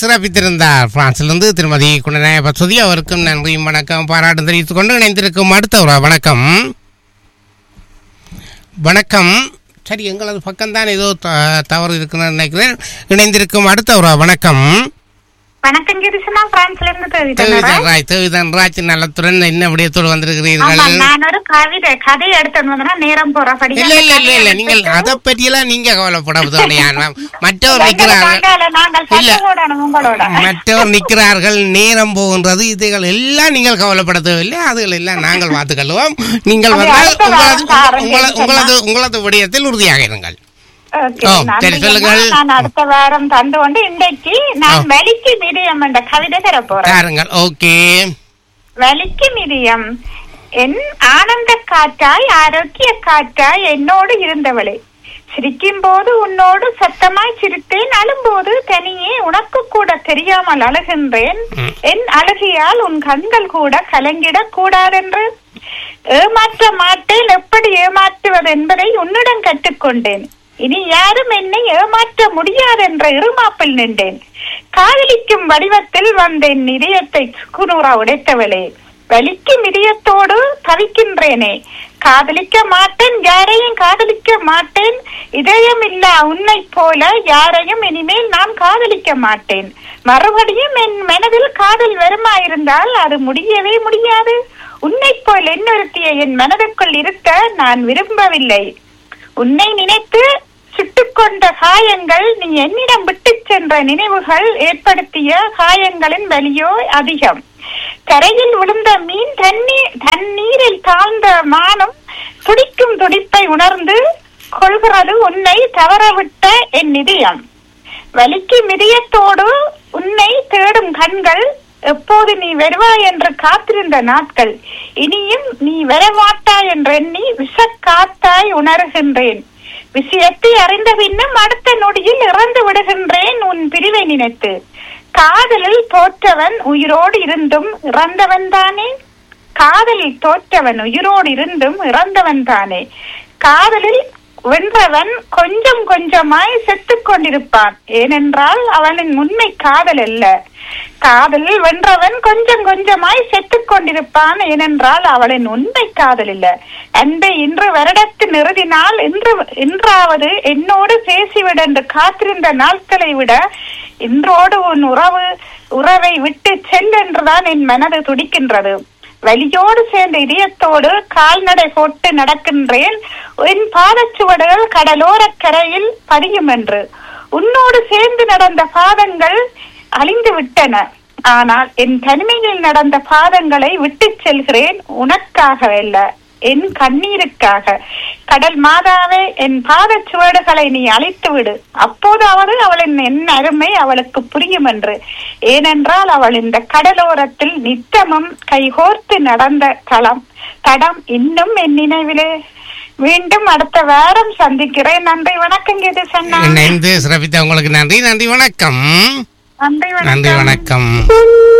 சிறப்பித்திருந்தார் பிரான்சிலிருந்து திருமதி குணநாய பசுதி அவருக்கும் நன்றி வணக்கம் பாராட்டும் தெரிவித்துக் கொண்டு இணைந்திருக்கும் அடுத்த ஒரு வணக்கம் வணக்கம் சரி எங்களது பக்கம்தான் ஏதோ த- தவறு இருக்குன்னு நினைக்கிறேன் இணைந்திருக்கும் அடுத்த ஒரு வணக்கம் வணக்கம் கிருஷ்ணா பிரான்ஸ்ல இருந்து தேவிதன் தேவிதன் ராய் தேவிதன் ராஜ் நலத்துடன் என்ன விடயத்தோடு ஆமா வந்திருக்கிறீர்கள் நான் ஒரு கவிதை கதை எடுத்து வந்தேன்னா நேரம் போறபடி இல்ல இல்ல இல்ல இல்ல நீங்கள் அதை பற்றியெல்லாம் நீங்க கவலைப்பட மற்றவர் நிற்கிறார்கள் நாங்கள் இல்ல. சட்டங்களோட உங்களோட மற்றவர் நிற்கிறார்கள் நேரம் போகின்றது இதுகள் எல்லாம் நீங்கள் கவலைப்பட தேவையில்லை அதுகள் எல்லாம் நாங்கள் பார்த்துக்கொள்வோம் நீங்கள் அது வந்தால் அடுத்த உங்களது வாரம் பாருங்க, உங்களது உங்களது உங்களது விடயத்தில் உறுதியாக இருங்கள் Okay, ஓ, நன்றி சரி, சொல்லுங்கள். அம்மா. நான் அடுத்த வாரம் தந்து கொண்டு இன்றைக்கு நான் வலிக்கு மிதியம் என்ற கவிதை தர போறேன் பாருங்கள் ஓகே வலிக்கு மிதியம் என் ஆனந்த காற்றாய் ஆரோக்கிய காற்றாய் என்னோடு இருந்தவளே சிரிக்கும் போது உன்னோடு சத்தமாய் சிரித்தேன் அழும்போது தனியே உனக்கு கூட தெரியாமல் அழுகின்றேன் ம். என் அழுகையால் உன் கண்கள் கூட கலங்கிடக் கூடாதென்று ஏமாற்ற மாட்டேன் எப்படி ஏமாற்றுவது என்பதை உன்னிடம் கற்றுக்கொண்டேன் இனி யாரும் என்னை ஏமாற்ற முடியாதென்ற இருமாப்பில் நின்றேன் காதலிக்கும் வடிவத்தில் வந்தேன் இதயத்தை சுக்குநூறா உடைத்தவளே வலிக்கும் இதயத்தோடு தவிக்கின்றேனே காதலிக்க மாட்டேன் யாரையும் காதலிக்க மாட்டேன் இதயம் இல்ல உன்னை போல யாரையும் இனிமேல் நான் காதலிக்க மாட்டேன் மறுபடியும் என் மனதில் காதல் வருமா இருந்தால் அது முடியவே முடியாது உன்னை போல் என்னொருத்திய என் மனதுக்குள் இருக்க நான் விரும்பவில்லை உன்னை நினைத்து சுட்டுக்கொண்ட காயங்கள் நீ என்னிடம் விட்டுச் சென்ற நினைவுகள் ஏற்படுத்திய காயங்களின் வலியோ அதிகம் கரையில் விழுந்த மீன் தண்ணீர் தண்ணீரில் தாழ்ந்த மானம் துடிக்கும் துடிப்பை உணர்ந்து கொள்கிறது உன்னை தவறவிட்ட என் இதயம் வலிக்கும் இதயத்தோடு உன்னை தேடும் கண்கள் எப்போது நீ வருவாய் என்று காத்திருந்த நாட்கள் இனியும் நீ வரமாட்டாய் என்று எண்ணி விஷக்காத்தாய் உணர்கின்றேன் விஷயத்தை அறிந்த பின்னும் அடுத்த நொடியில் இறந்து விடுகின்றேன் உன் பிரிவை நினைத்து காதலில் தோற்றவன் உயிரோடு இருந்தும் இறந்தவன் தானே காதலில் தோற்றவன் உயிரோடு இருந்தும் இறந்தவன் தானே காதலில் வென்றவன் கொஞ்சம் கொஞ்சமாய் செத்துக் கொண்டிருப்பான் ஏனென்றால் அவனின் உண்மை காதல் அல்ல காதலில் வென்றவன் கொஞ்சம் கொஞ்சமாய் செத்துக் கொண்டிருப்பான் ஏனென்றால் அவளின் உண்மை காதல் இல்ல அன்பை இன்று வருடத்தின் இறுதி நாள் இன்று இன்றாவது என்னோடு பேசிவிட என்று காத்திருந்த நாட்களை விட இன்றோடு உன் உறவு உறவை விட்டு செல் என்றுதான் என் மனது துடிக்கின்றது வலியோடு சேர்ந்த இதயத்தோடு கால்நடை போட்டு நடக்கின்றேன் என் பாதச்சுவடுகள் கடலோரக் கரையில் பதியும் என்று உன்னோடு சேர்ந்து நடந்த பாதங்கள் அழிந்து விட்டன ஆனால் என் தனிமையில் நடந்த பாதங்களை விட்டுச் செல்கிறேன் உனக்காக அல்ல என் கண்ணீருக்காக கடல் மாதாவே என் பாதச்சுவடுகளை நீ அழித்து விடு அப்போதாவது அவளின் என் அருமை அவளுக்கு புரியும் என்று ஏனென்றால் அவள் இந்த கடலோரத்தில் நித்தமும் கைகோர்த்து நடந்த தளம் தடம் இன்னும் என் நினைவிலே மீண்டும் அடுத்த வாரம் சந்திக்கிறேன் நன்றி வணக்கம் இது சொன்னா இணைந்து சிறப்பித்த உங்களுக்கு நன்றி நன்றி வணக்கம் நன்றி நன்றி வணக்கம் வணக்கம்